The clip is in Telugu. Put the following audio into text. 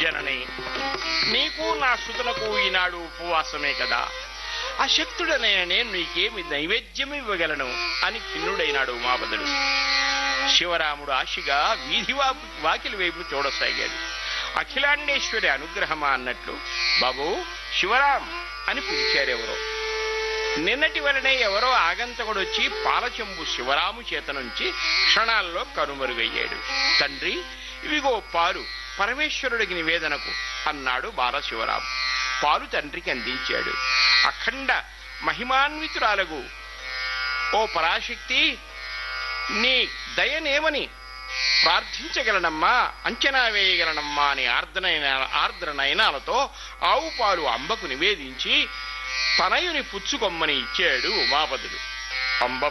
జనని నీకు నా సుతులకు ఈనాడు ఉపవాసమే కదా అశక్తుడనైన నేను నీకేమి నైవేద్యం ఇవ్వగలను అని ఖిన్నుడైనాడు ఉమాపదుడు శివరాముడు ఆశగా వీధి వాపు వాకిలి వైపు చూడసాగాడు అఖిలాండేశ్వరి అనుగ్రహమా అన్నట్లు బాబు శివరాం అని పిలిచారెవరో నిన్నటి వలనే ఎవరో ఆగంతకుడు వచ్చి పాలచెంబు శివరాము చేత నుంచి క్షణాల్లో కనుమరుగయ్యాడు తండ్రి ఇవిగో పాలు పరమేశ్వరుడికి నివేదనకు అన్నాడు బాలశివరాము పాలు తండ్రికి అందించాడు అఖండ మహిమాన్వితురాలగు ఓ పరాశక్తి నీ దయనేమని ప్రార్థించగలనమ్మా అంచనా వేయగలనమ్మా అని ఆర్ద్రనైన ఆర్ద్ర నయనాలతో ఆవు పాలు అంబకు నివేదించి తనయుని పుచ్చుకొమ్మని ఇచ్చాడు ఉమాపదుడు అంబ